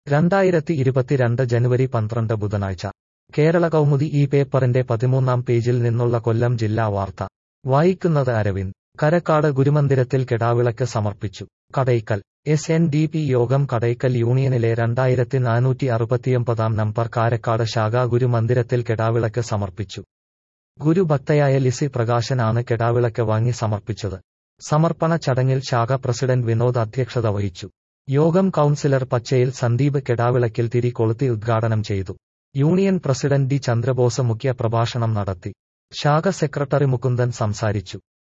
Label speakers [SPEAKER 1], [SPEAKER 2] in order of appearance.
[SPEAKER 1] രണ്ടായിരത്തി ഇരുപത്തിരണ്ട് ജനുവരി പന്ത്രണ്ട് ബുധനാഴ്ച കേരള കൗമുദി ഈ പേപ്പറിന്റെ പതിമൂന്നാം പേജിൽ നിന്നുള്ള കൊല്ലം ജില്ലാ വാർത്ത വായിക്കുന്നത് അരവിന്ദ് കരക്കാട് ഗുരുമന്ദിരത്തിൽ കെടാവിളക്ക് സമർപ്പിച്ചു Kadakkal S N D P Yogam Kadakkal യൂണിയനിലെ രണ്ടായിരത്തി നാനൂറ്റി അറുപത്തിയൊമ്പതാം നമ്പർ കാരക്കാട് ശാഖാ ഗുരുമന്ദിരത്തിൽ കെടാവിളക്ക് സമർപ്പിച്ചു ഗുരുഭക്തയായ ലിസി പ്രകാശനാണ് കെടാവിളക്ക് വാങ്ങി സമർപ്പിച്ചത് സമർപ്പണ ചടങ്ങിൽ ശാഖ പ്രസിഡന്റ് വിനോദ് അധ്യക്ഷത വഹിച്ചു യോഗം കൌൺസിലർ പച്ചയിൽ സന്ദീപ് കെടാവിളക്കിൽ തിരി കൊളുത്തി ഉദ്ഘാടനം ചെയ്തു യൂണിയൻ പ്രസിഡന്റ് ഡി ചന്ദ്രബോസ് മുഖ്യ പ്രഭാഷണം നടത്തി ശാഖ സെക്രട്ടറി മുകുന്ദൻ സംസാരിച്ചു